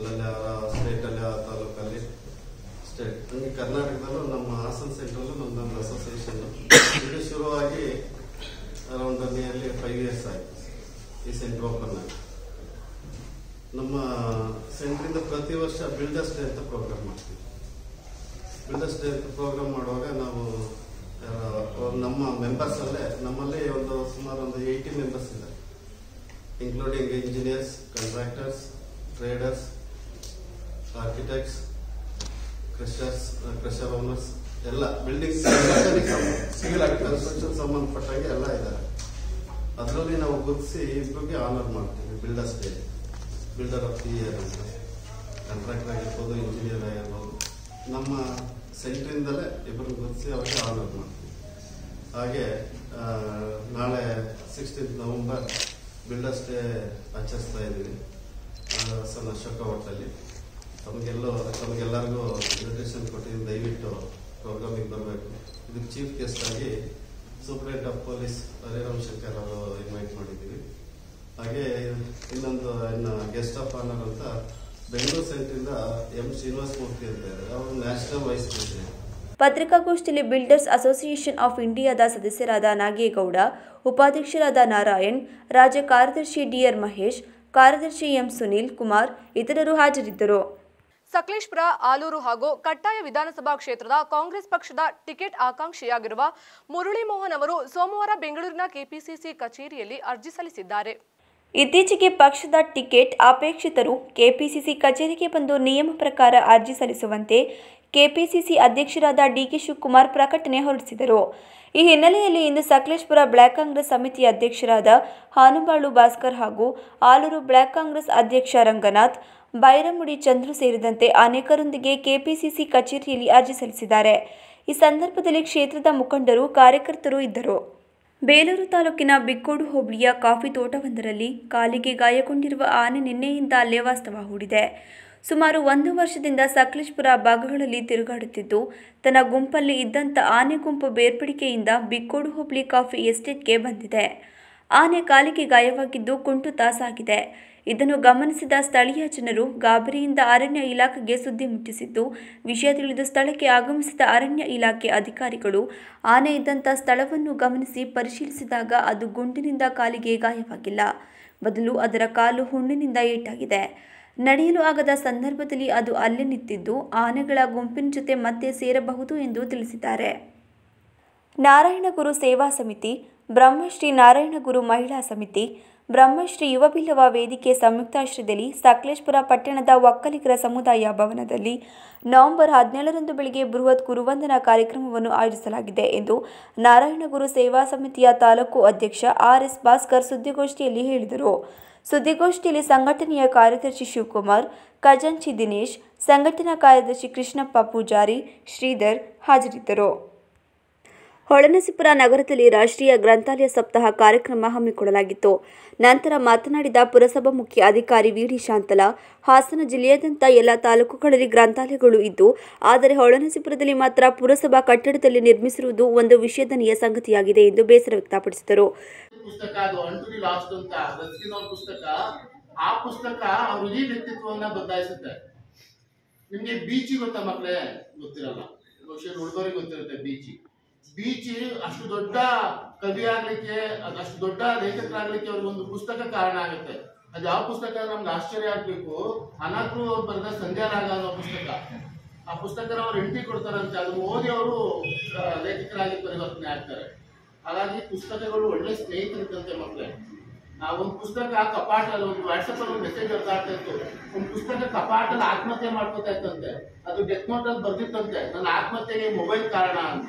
ಅಲ್ಲಲ್ಲಿ ಆ ಸ್ಟೇಟಲ್ಲಿ ಆ ತಾಲೂಕಲ್ಲಿ ಸ್ಟೇಟ್ ಹಂಗೆ ಕರ್ನಾಟಕದಲ್ಲೂ ನಮ್ಮ ಹಾಸನ ಸೆಂಟ್ರಲ್ಲೂ ನಮ್ದೊಂದು ಅಸೋಸಿಯೇಷನ್ ಇದು ಶುರುವಾಗಿ ಅರೌಂಡ್ ನಿಯರ್ಲಿ ಫೈವ್ ಇಯರ್ಸ್ ಆಯಿತು ಈ ಸೆಂಟರ್ ಓಪನ್ ಆಗಿ ನಮ್ಮ ಸೆಂಟ್ರಿಂದ ಪ್ರತಿ ವರ್ಷ ಬಿಲ್ಡರ್ಸ್ ಡೇ ಅಂತ ಪ್ರೋಗ್ರಾಮ್ ಮಾಡ್ತೀವಿ ಬಿಲ್ಡರ್ಸ್ ಡೇ ಅಂತ ಪ್ರೋಗ್ರಾಮ್ ಮಾಡುವಾಗ ನಾವು ಆ, ನಮ್ಮ ಮೆಂಬರ್ಸ್ ಅಲ್ಲೇ ನಮ್ಮಲ್ಲಿ ಒಂದು ಸುಮಾರು ಒಂದು ಏಯ್ಟಿ ಮೆಂಬರ್ಸ್ ಇದ್ದಾರೆ including engineers contractors traders architects crushers crusher owners ಎಲ್ಲ ಬಿಲ್ಡಿಂಗ್ ಕನ್ಸ್ಟ್ರಕ್ಷನ್ ಸಂಬಂಧಪಟ್ಟಂಗೆ ಎಲ್ಲ ಇದ್ದಾರೆ ಅದರಲ್ಲಿ ನಾವು ಗುರುತಿಸಿ ಇಬ್ಬರಿಗೆ ಆನರ್ ಮಾಡ್ತೀವಿ builders day builder of the year ಅಂತ ಕಾಂಟ್ರಾಕ್ಟರ್ ಆಗಿರ್ಬೋದು ಇಂಜಿನಿಯರ್ ಆಗಿರ್ಬೋದು ನಮ್ಮ ಸೆಂಟ್ರಿಂದಲೇ ಇಬ್ಬರನ್ನ ಗುರುತಿಸಿ ಅವರಿಗೆ ಆನರ್ ಮಾಡ್ತೀವಿ ಹಾಗೆ ಆ, ನಾಳೆ ಸಿಕ್ಸ್ಟೀನ್ತ್ ನವೆಂಬರ್ ಬಿಲ್ಡರ್ಸ್ ಡೇ ಆಚರಿಸ್ತಾ ಇದ್ದೀವಿ ಸಣ್ಣ ಅಶೋಕ ಹೋಟೆಲಲ್ಲಿ ತಮಗೆಲ್ಲೋ ತಮಗೆಲ್ಲರಿಗೂ ಇನ್ವಿಟೇಷನ್ ಕೊಟ್ಟಿದ್ದೀನಿ ದಯವಿಟ್ಟು ಪ್ರೋಗ್ರಾಮಿಗೆ ಬರಬೇಕು ಇದಕ್ಕೆ ಚೀಫ್ ಗೆಸ್ಟ್ ಆಗಿ superintendent of police Hariram Shankar ಅವರು ಇನ್ವೈಟ್ ಮಾಡಿದ್ದೀವಿ ಹಾಗೆ ಇನ್ನೊಂದು ಇನ್ನು ಗೆಸ್ಟ್ ಆಫ್ ಆನರ್ ಅಂತ ಬೆಂಗಳೂರು ಸೆಂಟ್ರಿಂದ ಎಂ ಶ್ರೀನಿವಾಸ ಮೂರ್ತಿ ಅಂತ ಇದ್ದಾರೆ ಅವರು ನ್ಯಾಷನಲ್ ವೈಸ್ ಪ್ರೆಸಿಡೆಂಟ್ ಪತ್ರಿಕಾಗೋಷ್ಠಿಯಲ್ಲಿ ಬಿಲ್ಡರ್ಸ್ ಅಸೋಸಿಯೇಷನ್ ಆಫ್ ಇಂಡಿಯಾದ ಸದಸ್ಯರಾದ ನಾಗೇಗೌಡ ಉಪಾಧ್ಯಕ್ಷರಾದ ನಾರಾಯಣ್ ರಾಜ್ಯ ಕಾರ್ಯದರ್ಶಿ ಡಿಆರ್ ಮಹೇಶ್ ಕಾರ್ಯದರ್ಶಿ ಎಂ ಸುನೀಲ್ ಕುಮಾರ್ ಇತರರು ಹಾಜರಿದ್ದರು ಸಕಲೇಶ್ಪುರ ಆಲೂರು ಹಾಗೂ ಕಟ್ಟಾಯ ವಿಧಾನಸಭಾ ಕ್ಷೇತ್ರದ ಕಾಂಗ್ರೆಸ್ ಪಕ್ಷದ ಟಿಕೆಟ್ ಆಕಾಂಕ್ಷಿಯಾಗಿರುವ ಮುರಳಿ ಮೋಹನ್ ಅವರು ಸೋಮವಾರ ಬೆಂಗಳೂರಿನ ಕೆಪಿಸಿಸಿ ಕಚೇರಿಯಲ್ಲಿ ಅರ್ಜಿ ಸಲ್ಲಿಸಿದ್ದಾರೆ ಇತ್ತೀಚೆಗೆ ಪಕ್ಷದ ಟಿಕೆಟ್ ಅಪೇಕ್ಷಿತರು ಕೆಪಿಸಿಸಿ ಕಚೇರಿಗೆ ಬಂದು ನಿಯಮ ಪ್ರಕಾರ ಅರ್ಜಿ ಸಲ್ಲಿಸುವಂತೆ ಕೆಪಿಸಿಸಿ ಅಧ್ಯಕ್ಷರಾದ ಡಿಕೆ ಶಿವಕುಮಾರ್ ಪ್ರಕಟಣೆ ಹೊರಡಿಸಿದರು ಈ ಹಿನ್ನೆಲೆಯಲ್ಲಿ ಇಂದು ಸಕಲೇಶ್ಪುರ ಬ್ಲಾಕ್ ಕಾಂಗ್ರೆಸ್ ಸಮಿತಿಯ ಅಧ್ಯಕ್ಷರಾದ ಹಾನುಬಾಳು ಭಾಸ್ಕರ್ ಹಾಗೂ ಆಲೂರು ಬ್ಲಾಕ್ ಕಾಂಗ್ರೆಸ್ ಅಧ್ಯಕ್ಷ ರಂಗನಾಥ್ ಬೈರಮುಡಿ ಚಂದ್ರು ಸೇರಿದಂತೆ ಅನೇಕರೊಂದಿಗೆ ಕೆಪಿಸಿಸಿ ಕಚೇರಿಯಲ್ಲಿ ಅರ್ಜಿ ಸಲ್ಲಿಸಿದ್ದಾರೆ ಈ ಸಂದರ್ಭದಲ್ಲಿ ಕ್ಷೇತ್ರದ ಮುಖಂಡರು ಕಾರ್ಯಕರ್ತರು ಇದ್ದರು ಬೇಲೂರು ತಾಲೂಕಿನ ಬಿಕ್ಕೋಡು ಹೋಬಳಿಯ ಕಾಫಿ ತೋಟವೊಂದರಲ್ಲಿ ಕಾಲಿಗೆ ಗಾಯಗೊಂಡಿರುವ ಆನೆ ನಿನ್ನೆಯಿಂದ ಅಲ್ಲೇ ವಾಸ್ತವ ಹೂಡಿದೆ ಸುಮಾರು ಒಂದು ವರ್ಷದಿಂದ ಸಕಲೇಶ್ಪುರ ಭಾಗಗಳಲ್ಲಿ ತಿರುಗಾಡುತ್ತಿದ್ದು ತನ್ನ ಗುಂಪಲ್ಲಿ ಇದ್ದಂಥ ಆನೆ ಗುಂಪು ಬೇರ್ಪಡಿಕೆಯಿಂದ ಬಿಕ್ಕೋಡು ಹೋಬಳಿ ಕಾಫಿ ಎಸ್ಟೇಟ್ಗೆ ಬಂದಿದೆ ಆನೆ ಕಾಲಿಗೆ ಗಾಯವಾಗಿದ್ದು ಕುಂಟು ತಾಸಾಗಿದೆ ಇದನ್ನು ಗಮನಿಸಿದ ಸ್ಥಳೀಯ ಜನರು ಗಾಬರಿಯಿಂದ ಅರಣ್ಯ ಇಲಾಖೆಗೆ ಸುದ್ದಿ ಮುಟ್ಟಿಸಿದ್ದು ವಿಷಯ ತಿಳಿದು ಸ್ಥಳಕ್ಕೆ ಆಗಮಿಸಿದ ಅರಣ್ಯ ಇಲಾಖೆ ಅಧಿಕಾರಿಗಳು ಆನೆ ಇದ್ದಂಥ ಸ್ಥಳವನ್ನು ಗಮನಿಸಿ ಪರಿಶೀಲಿಸಿದಾಗ ಅದು ಗುಂಡಿನಿಂದ ಕಾಲಿಗೆ ಗಾಯವಾಗಿಲ್ಲ ಬದಲು ಅದರ ಕಾಲು ಹುಣ್ಣಿನಿಂದ ಏಟಾಗಿದೆ ನಡೆಯಲು ಆಗದ ಸಂದರ್ಭದಲ್ಲಿ ಅದು ಅಲ್ಲೇ ನಿಂತಿದ್ದು ಆನೆಗಳ ಗುಂಪಿನ ಜೊತೆ ಮತ್ತೆ ಸೇರಬಹುದು ಎಂದು ತಿಳಿಸಿದ್ದಾರೆ ನಾರಾಯಣಗುರು ಸೇವಾ ಸಮಿತಿ ಬ್ರಹ್ಮಶ್ರೀ ನಾರಾಯಣಗುರು ಮಹಿಳಾ ಸಮಿತಿ ಬ್ರಹ್ಮಶ್ರೀ ಯುವ ಬಿಲ್ಲವ ವೇದಿಕೆ ಸಂಯುಕ್ತಾಶ್ರಯದಲ್ಲಿ ಸಕಲೇಶ್ಪುರ ಪಟ್ಟಣದ ಒಕ್ಕಲಿಗರ ಸಮುದಾಯ ಭವನದಲ್ಲಿ ನವೆಂಬರ್ ಹದಿನೇಳರಂದು ಬೆಳಗ್ಗೆ ಬೃಹತ್ ಗುರುವಂದನಾ ಕಾರ್ಯಕ್ರಮವನ್ನು ಆಯೋಜಿಸಲಾಗಿದೆ ಎಂದು ನಾರಾಯಣಗುರು ಸೇವಾ ಸಮಿತಿಯ ತಾಲೂಕು ಅಧ್ಯಕ್ಷ ಆರ್ ಎಸ್ ಭಾಸ್ಕರ್ ಸುದ್ದಿಗೋಷ್ಠಿಯಲ್ಲಿ ಹೇಳಿದರು ಸುದ್ದಿಗೋಷ್ಠಿಯಲ್ಲಿ ಸಂಘಟನೆಯ ಕಾರ್ಯದರ್ಶಿ ಶಿವಕುಮಾರ್ ಖಜಾಂಚಿ ದಿನೇಶ್ ಸಂಘಟನಾ ಕಾರ್ಯದರ್ಶಿ ಕೃಷ್ಣಪ್ಪ ಪೂಜಾರಿ ಶ್ರೀಧರ್ ಹಾಜರಿದ್ದರು ಹೊಳೆನರಸೀಪುರ ನಗರದಲ್ಲಿ ರಾಷ್ಟ್ರೀಯ ಗ್ರಂಥಾಲಯ ಸಪ್ತಾಹ ಕಾರ್ಯಕ್ರಮ ಹಮ್ಮಿಕೊಳ್ಳಲಾಗಿತ್ತು ನಂತರ ಮಾತನಾಡಿದ ಪುರಸಭಾ ಮುಖ್ಯ ಅಧಿಕಾರಿ ವಿಡಿ ಶಾಂತಲಾ ಹಾಸನ ಜಿಲ್ಲೆಯಾದ್ಯಂತ ಎಲ್ಲ ತಾಲೂಕುಗಳಲ್ಲಿ ಗ್ರಂಥಾಲಯಗಳು ಇದ್ದು ಆದರೆ ಹೊಳೆನರಸೀಪುರದಲ್ಲಿ ಮಾತ್ರ ಪುರಸಭಾ ಕಟ್ಟಡದಲ್ಲಿ ನಿರ್ಮಿಸಿರುವುದು ಒಂದು ವಿಷಾದನೀಯ ಸಂಗತಿಯಾಗಿದೆ ಎಂದು ಬೇಸರ ವ್ಯಕ್ತಪಡಿಸಿದರು ಪುಸ್ತಕ ಅದು ಅಂಟು ಲಾಸ್ಟ್ ಅಂತ ರಸ್ಕಿನ್ ಅವ್ರ ಪುಸ್ತಕ ಆ ಪುಸ್ತಕ ಅವ್ರ ಇಡೀ ವ್ಯಕ್ತಿತ್ವವನ್ನ ಬದಲಾಯಿಸುತ್ತೆ ನಿಮ್ಗೆ ಬೀಚಿ ಗೊತ್ತಾ ಮಕ್ಳೇ ಗೊತ್ತಿರಲ್ಲ ಬಹುಶಃ ಹುಡುಗರಿಗೆ ಗೊತ್ತಿರುತ್ತೆ ಬೀಚಿ ಬೀಚಿ ಅಷ್ಟು ದೊಡ್ಡ ಕವಿ ಆಗ್ಲಿಕ್ಕೆ ಅದ್ ಅಷ್ಟು ದೊಡ್ಡ ಲೇಖಕರಾಗ್ಲಿಕ್ಕೆ ಅವ್ರಿಗೆ ಒಂದು ಪುಸ್ತಕ ಕಾರಣ ಆಗುತ್ತೆ ಅದು ಯಾವ ಪುಸ್ತಕ ನಮ್ಗೆ ಆಶ್ಚರ್ಯ ಆಗ್ಬೇಕು ಅನಾಥರು ಅವ್ರು ಬರೆದ ಸಂಧ್ಯಾರಾಗ ಅನ್ನೋ ಪುಸ್ತಕ ಆ ಪುಸ್ತಕನ ಅವ್ರು ಎಂಟ್ರಿ ಕೊಡ್ತಾರಂತೆ ಅದನ್ನ ಓದಿ ಅವರು ಲೇಖಕರಾಗಿ ಪರಿವರ್ತನೆ ಆಗ್ತಾರೆ ಹಾಗಾಗಿ ಪುಸ್ತಕಗಳು ಒಳ್ಳೆ ಸ್ನೇಹಿತರಿದ್ದಂತೆ ಮಕ್ಕಳೇ ಆ ಒಂದು ಪುಸ್ತಕ ಕಪಾಟಲ್ಲಿ ಒಂದು ವಾಟ್ಸಪ್ ಅಲ್ಲಿ ಒಂದು ಮೆಸೇಜ್ ಬರ್ತಾ ಇತ್ತು ಒಂದು ಪುಸ್ತಕ ಕಪಾಟಲ್ಲಿ ಆತ್ಮಹತ್ಯೆ ಮಾಡ್ಕೋತಾ ಇತ್ತಂತೆ ಅದು ಡೆತ್ ನೋಟ್ ಅಲ್ಲಿ ಬರ್ದಿತ್ತಂತೆ ನನ್ನ ಆತ್ಮಹತ್ಯೆಗೆ ಮೊಬೈಲ್ ಕಾರಣ ಅಂತ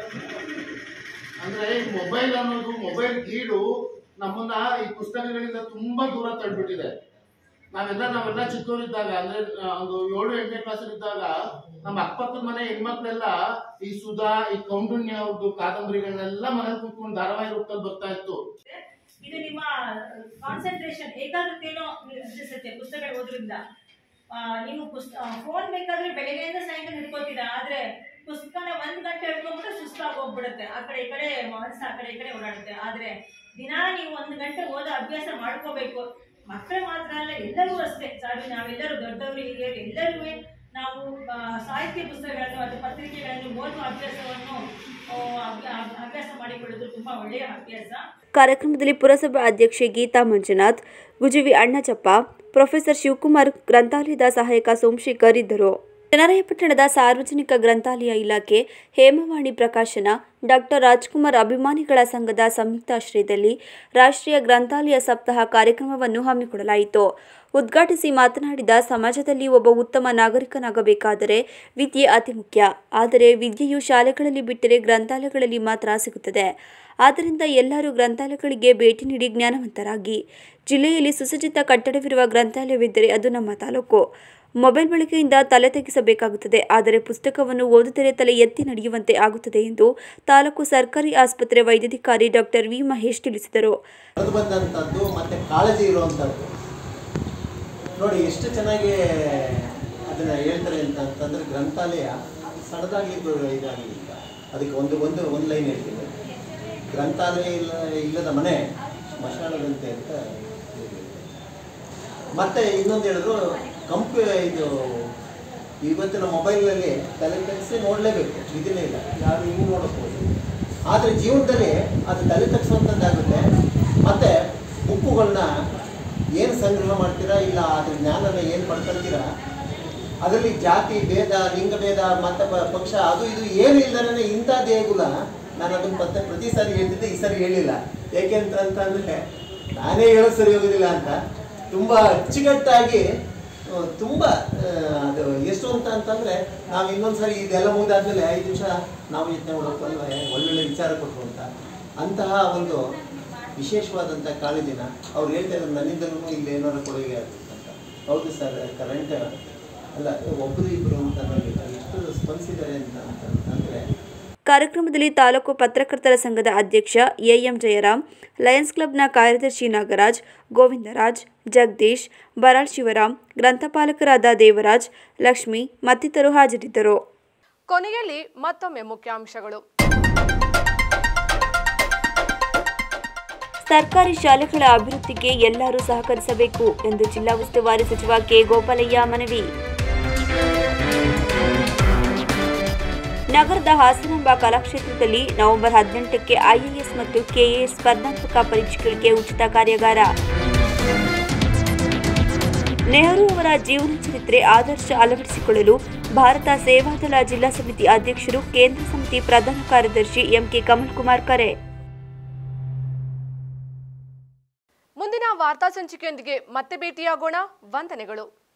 ಅಂದ್ರೆ ಈ ಮೊಬೈಲ್ ಅನ್ನೋದು ಮೊಬೈಲ್ ಗೀಡು ನಮ್ಮನ್ನ ಈ ಪುಸ್ತಕಗಳಿಂದ ತುಂಬಾ ದೂರ ತಳ್ಬಿಟ್ಟಿದೆ ನಾವೆಲ್ಲ ನಾವೆಲ್ಲ ಚಿಕ್ಕವರಿದ್ದಾಗ ಅಂದ್ರೆ ಆ, ಒಂದು ಏಳು ಎಂಟನೇ ಕ್ಲಾಸ್ ಇದ್ದಾಗ ನಮ್ಮ ಅಕ್ಕಪಕ್ಕದ ಮನೆ ಹೆಣ್ಮಕ್ಳೆಲ್ಲ ಈ ಸುಧಾ ಈ ಕೌಂಡುಣ್ಯ ಅವ್ರದ್ದು ಕಾದಂಬರಿಗಳನ್ನೆಲ್ಲ ಮನೇಲಿ ಕೂತ್ಕೊಂಡು ಧಾರಾವಾಹಿ ರೂಪದಲ್ಲಿ ಬರ್ತಾ ಇತ್ತು ಇದು ನಿಮ್ಮ ಕಾನ್ಸಂಟ್ರೇಷನ್ ಏಕಾಗ್ರತೆಯನ್ನು ಹೆಚ್ಚಿಸುತ್ತೆ ಪುಸ್ತಕ ಓದ್ರಿಂದ ಆ, ನೀವು ಪುಸ್ತ ಫೋನ್ ಬೇಕಾದ್ರೆ ಬೆಳಗ್ಗೆಯಿಂದ ಸಾಯಂಕಾಲ ಹಿಡ್ಕೋತೀರಾ ಆದ್ರೆ ಪುಸ್ತಕನ ಒಂದ್ ಗಂಟೆ ಹಿಡ್ಕೊಂಡ್ಬಿಟ್ರೆ ಸುಸ್ತಾಗಿ ಹೋಗ್ಬಿಡುತ್ತೆ ಆ ಕಡೆ ಈ ಕಡೆ ಮನಸ್ಸು ಆ ಕಡೆ ಈ ಕಡೆ ಓಡಾಡುತ್ತೆ ಆದ್ರೆ ದಿನಾ ನೀವು ಒಂದ್ ಗಂಟೆ ಓದೋ ಅಭ್ಯಾಸ ಮಾಡ್ಕೋಬೇಕು ಮಕ್ಕಳು ಮಾತ್ರ ಅಲ್ಲ ಎಲ್ಲರೂ ಅಷ್ಟೇ ಸಾರಿ ನಾವೆಲ್ಲರೂ ದೊಡ್ಡವರು ಹಿರಿಯರು ಎಲ್ಲರೂ ನಾವು ಆ, ಸಾಹಿತ್ಯ ಪುಸ್ತಕಗಳನ್ನು ಅಥವಾ ಪತ್ರಿಕೆಗಳನ್ನು ಓದುವ ಅಭ್ಯಾಸವನ್ನು ಆ, ಅಭ್ಯ- ಅಭ್ಯಾಸ ಮಾಡಿಕೊಳ್ಳೋದು ತುಂಬಾ ಒಳ್ಳೆಯ ಅಭ್ಯಾಸ ಕಾರ್ಯಕ್ರಮದಲ್ಲಿ ಪುರಸಭಾ ಅಧ್ಯಕ್ಷೆ ಗೀತಾ ಮಂಜುನಾಥ್ ಗುಜುವಿ ಅಣ್ಣಚಪ್ಪ ಪ್ರೊಫೆಸರ್ ಶಿವಕುಮಾರ್ ಗ್ರಂಥಾಲಯದ ಸಹಾಯಕ ಸೋಮಶೇಖರ್ ಇದ್ದರು ಚನ್ನರಾಯಪಟ್ಟಣದ ಸಾರ್ವಜನಿಕ ಗ್ರಂಥಾಲಯ ಇಲಾಖೆ ಹೇಮವಾಣಿ ಪ್ರಕಾಶನ ಡಾಕ್ಟರ್ ರಾಜ್ಕುಮಾರ್ ಅಭಿಮಾನಿಗಳ ಸಂಘದ ಸಂಯುಕ್ತಾಶ್ರಯದಲ್ಲಿ ರಾಷ್ಟ್ರೀಯ ಗ್ರಂಥಾಲಯ ಸಪ್ತಾಹ ಕಾರ್ಯಕ್ರಮವನ್ನು ಹಮ್ಮಿಕೊಳ್ಳಲಾಯಿತು ಉದ್ಘಾಟಿಸಿ ಮಾತನಾಡಿದ ಸಮಾಜದಲ್ಲಿ ಒಬ್ಬ ಉತ್ತಮ ನಾಗರಿಕನಾಗಬೇಕಾದರೆ ವಿದ್ಯೆ ಅತಿ ಮುಖ್ಯ ಆದರೆ ವಿದ್ಯೆಯು ಶಾಲೆಗಳಲ್ಲಿ ಬಿಟ್ಟರೆ ಗ್ರಂಥಾಲಯಗಳಲ್ಲಿ ಮಾತ್ರ ಸಿಗುತ್ತದೆ ಆದ್ದರಿಂದ ಎಲ್ಲರೂ ಗ್ರಂಥಾಲಯಗಳಿಗೆ ಭೇಟಿ ನೀಡಿ ಜ್ಞಾನವಂತರಾಗಿ ಜಿಲ್ಲೆಯಲ್ಲಿ ಸುಸಜ್ಜಿತ ಕಟ್ಟಡವಿರುವ ಗ್ರಂಥಾಲಯವಿದ್ದರೆ ಅದು ನಮ್ಮ ತಾಲೂಕು ಮೊಬೈಲ್ ಬಳಕೆಯಿಂದ ತಲೆ ತೆಗೆಸಬೇಕಾಗುತ್ತದೆ ಆದರೆ ಪುಸ್ತಕವನ್ನು ಓದಿದರೆ ತಲೆ ಎತ್ತಿ ನಡೆಯುವಂತೆ ಆಗುತ್ತದೆ ಎಂದು ತಾಲೂಕು ಸರ್ಕಾರಿ ಆಸ್ಪತ್ರೆ ವೈದ್ಯಾಧಿಕಾರಿ ಡಾಕ್ಟರ್ ವಿ ಮಹೇಶ್ ತಿಳಿಸಿದರು ಬರೆದು ಬಂದಂಥದ್ದು ಮತ್ತೆ ಕಾಳಜಿ ಇರುವಂಥದ್ದು ನೋಡಿ ಎಷ್ಟು ಚೆನ್ನಾಗಿ ಅದನ್ನ ಹೇಳ್ತಾರೆ ಅಂತ ಅಂತಂದ್ರೆ ಗ್ರಂಥಾಲಯ ಸಣ್ಣದಾಗ್ಲಿದ್ದು ಇದಾಗಲಿ ಅದಕ್ಕೆ ಒಂದು ಒಂದು ಒಂದು ಲೈನ್ ಹೇಳ್ತೀನಿ ಗ್ರಂಥಾಲಯ ಇಲ್ಲ ಇಲ್ಲದ ಮನೆ ಸ್ಮಶಾನದಂತೆ ಅಂತ ಹೇಳಿದ್ರು. ಮತ್ತೆ ಇನ್ನೊಂದು ಹೇಳಿದ್ರು ಕಂಪ್ಯೂ ಇದು ಇವತ್ತಿನ ಮೊಬೈಲಲ್ಲಿ ತಲೆ ತೆಗೆಸಿ ನೋಡಲೇಬೇಕು ಇದನ್ನೇ ಇಲ್ಲ ಯಾರು ಹಿಂಗೆ ನೋಡಬಹುದು ಆದರೆ ಜೀವನದಲ್ಲಿ ಅದು ತಲೆ ತೆಗೆಸುವಂಥದ್ದಾಗುತ್ತೆ ಮತ್ತೆ ಬುಕ್ಕುಗಳನ್ನ ಏನು ಸಂಗ್ರಹ ಮಾಡ್ತೀರಾ ಇಲ್ಲ ಅದ್ರ ಜ್ಞಾನನ ಏನು ಪಡ್ಕೊಳ್ತೀರಾ ಅದರಲ್ಲಿ ಜಾತಿ ಭೇದ ಲಿಂಗ ಭೇದ ಮತ ಪ- ಪಕ್ಷ ಅದು ಇದು ಏನು ಇಲ್ಲದೇ ಇಂಥ ದೇಗುಲ ನಾನು ಅದನ್ನ ಮತ್ತೆ ಪ್ರತಿ ಸಾರಿ ಹೇಳ್ತಿದ್ದೆ ಈ ಸಾರಿ ಹೇಳಿಲ್ಲ ಏಕೆ ಅಂತ ಅಂತಂದ್ರೆ ನಾನೇ ಹೇಳೋದು ಸರಿ ಹೋಗೋದಿಲ್ಲ ಅಂತ ತುಂಬ ಅಚ್ಚುಕಟ್ಟಾಗಿ ಆ, ತುಂಬ ಆ, ಅದು ಎಷ್ಟು ಅಂತ ಅಂತಂದ್ರೆ ನಾವು ಇನ್ನೊಂದ್ಸರಿ ಇದೆಲ್ಲ ಮುಗಿದಾದ್ಮೇಲೆ ಐದು ನಿಮಿಷ ನಾವು ಯೋಚನೆ ಮಾಡೋಕೆ ಅಲ್ವಾ ಒಳ್ಳೊಳ್ಳೆ ವಿಚಾರ ಕೊಟ್ಟರು ಅಂತ ಅಂತಹ ಒಂದು ವಿಶೇಷವಾದಂಥ ಕಾಳಜಿನ ಅವ್ರು ಹೇಳ್ತಾ ಇದ್ರು ನನ್ನಿಂದಲೂ ಇಲ್ಲಿ ಏನಾದ್ರು ಕೊಡುಗೆ ಆಗ್ತದೆ ಅಂತ ಹೌದು ಸರ್ ಕರೆಂಟ್ ಅಲ್ಲ ಒಬ್ಬರು ಇಬ್ಬರು ಅಂತ ಅನ್ನೋದಿಲ್ಲ ಎಷ್ಟು ಸ್ಪಂದಿಸಿದ್ದಾರೆ ಅಂತ ಅಂತಂದ್ರೆ ಕಾರ್ಯಕ್ರಮದಲ್ಲಿ ತಾಲೂಕು ಪತ್ರಕರ್ತರ ಸಂಘದ ಅಧ್ಯಕ್ಷ ಎಎಂ ಜಯರಾಮ್ ಲಯನ್ಸ್ ಕ್ಲಬ್ನ ಕಾರ್ಯದರ್ಶಿ ನಾಗರಾಜ್ ಗೋವಿಂದರಾಜ್ ಜಗದೀಶ್ ಬರಾಳ್ ಶಿವರಾಮ್ ಗ್ರಂಥಪಾಲಕರಾದ ದೇವರಾಜ್ ಲಕ್ಷ್ಮಿ ಮತ್ತಿತರರು ಹಾಜರಿದ್ದರು ಕೊನೆಯಲ್ಲಿ ಮತ್ತೊಮ್ಮೆ ಮುಖ್ಯಾಂಶಗಳು ಸರ್ಕಾರಿ ಶಾಲೆಗಳ ಅಭಿವೃದ್ಧಿಗೆ ಎಲ್ಲರೂ ಸಹಕರಿಸಬೇಕು ಎಂದು ಜಿಲ್ಲಾ ಉಸ್ತುವಾರಿ ಸಚಿವ ಕೆ ಗೋಪಾಲಯ್ಯ ಮನವಿ ನಗರದ ಹಾಸನಾಂಬ ಕಲಾಕ್ಷೇತ್ರದಲ್ಲಿ ನವೆಂಬರ್ ಹದಿನೆಂಟಕ್ಕೆ ಐಎಎಸ್ ಮತ್ತು ಕೆಎಎಸ್ ಸ್ಪರ್ಧಾತ್ಮಕ ಪರೀಕ್ಷೆಗಳಿಗೆ ಉಚಿತ ಕಾರ್ಯಾಗಾರ ನೆಹರು ಅವರ ಜೀವನ ಚರಿತ್ರೆ ಆದರ್ಶ ಅಳವಡಿಸಿಕೊಳ್ಳಲು ಭಾರತ ಸೇವಾದಳ ಜಿಲ್ಲಾ ಸಮಿತಿ ಅಧ್ಯಕ್ಷರು ಕೇಂದ್ರ ಸಮಿತಿ ಪ್ರಧಾನ ಕಾರ್ಯದರ್ಶಿ ಎಂಕೆ ಕಮಲ್ ಕುಮಾರ್ ಕರೆ ಮುಂದಿನ ವಾರ್ತಾ ಸಂಚಿಕೆಯೊಂದಿಗೆ ಮತ್ತೆ ಭೇಟಿಯಾಗೋಣ ವಂದನೆಗಳು